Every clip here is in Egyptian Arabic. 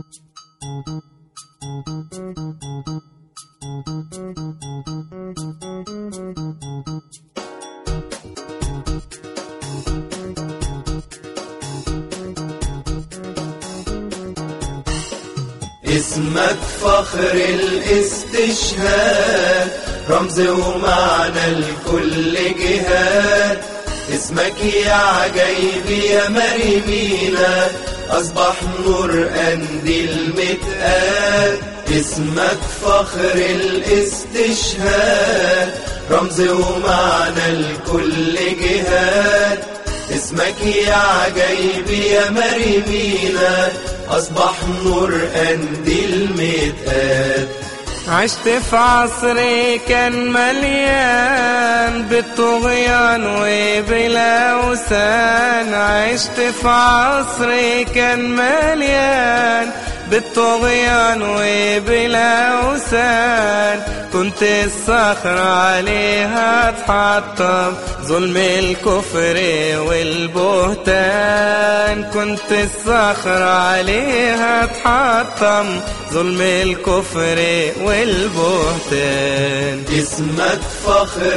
اسمك فخر الاستشهاد رمز ومعنى لكل جهاد اسمك يا عجيب يا مريمينا أصبح نور أندي المتقاد اسمك فخر الاستشهاد رمز ومعنى لكل جهاد اسمك يا عجيب يا مريمينا أصبح نور أندي المتقاد عشت في عصري كان مليان بالطغيان وبالأوثان عشت في عصري كان مليان بالطغيان وبالأوثان كنت الصخر عليها تحطم ظلم الكفر والبهتان كنت الصخر عليها تحطم ظلم الكفر والبهتان اسمك فخر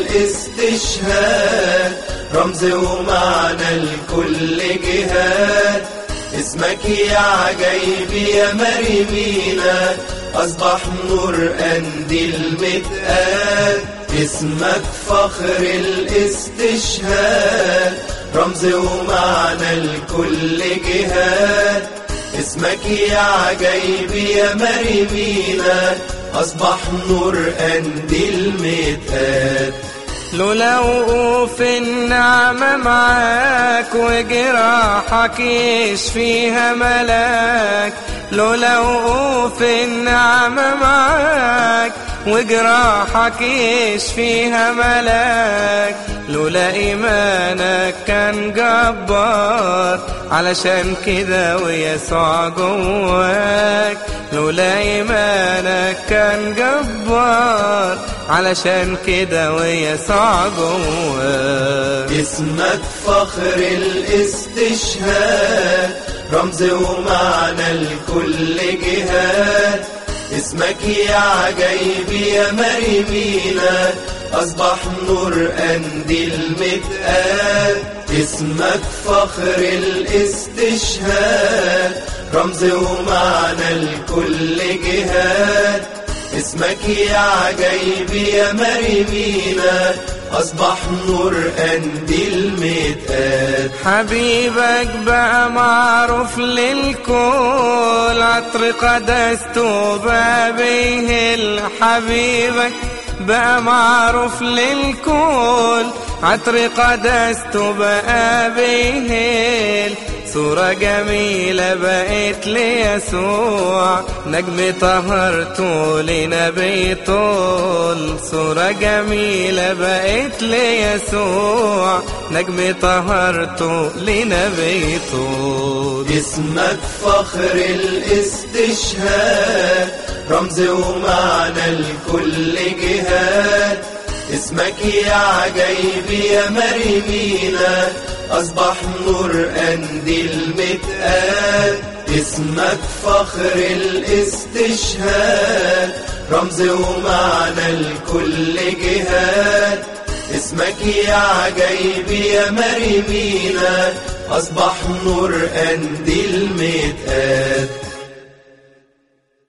الاستشهاد رمز ومعنى لكل جهاد اسمك يا عجيب يا مريمينا أصبح نور أندي المتقاد اسمك فخر الاستشهاد رمز ومعنى لكل جهاد اسمك يا عجيب يا مريمينا أصبح نور أندي المتقاد لولا وقوف النعمة معاك وجراحك يشفيها ملاك لولا وقوف النعمة معاك وجراحك يشفيها ملاك لولا إيمانك كان جبار علشان كده ويسوع جواك لولا إيمانك كان جبار علشان كده ويسوع جواك اسمك فخر الاستشهاد رمز ومعنى لكل جهاد اسمك يا عجيب يا مريمينا أصبح نور أندي المتقاد اسمك فخر الاستشهاد رمز ومعنى لكل جهاد اسمك يا عجيب يا مريمينا أصبح نور أندي المتقاد حبيبك بقى معروف للكل عطر قدسته بابيه حبيبك بقى معروف للكل عطر قدسته بقى بيهل صورة جميلة بقت ليسوع نجم طهرته لنبي طول صورة جميلة بقت ليسوع نجم طهرته لنبي طول اسمك فخر الاستشهاد رمز ومعنى لكل جهاد اسمك يا عجيب يا مريمينا أصبح نور أندي المتقاد اسمك فخر الاستشهاد رمز ومعنى لكل جهاد اسمك يا عجيب يا مريمينا أصبح نور أندي المتقاد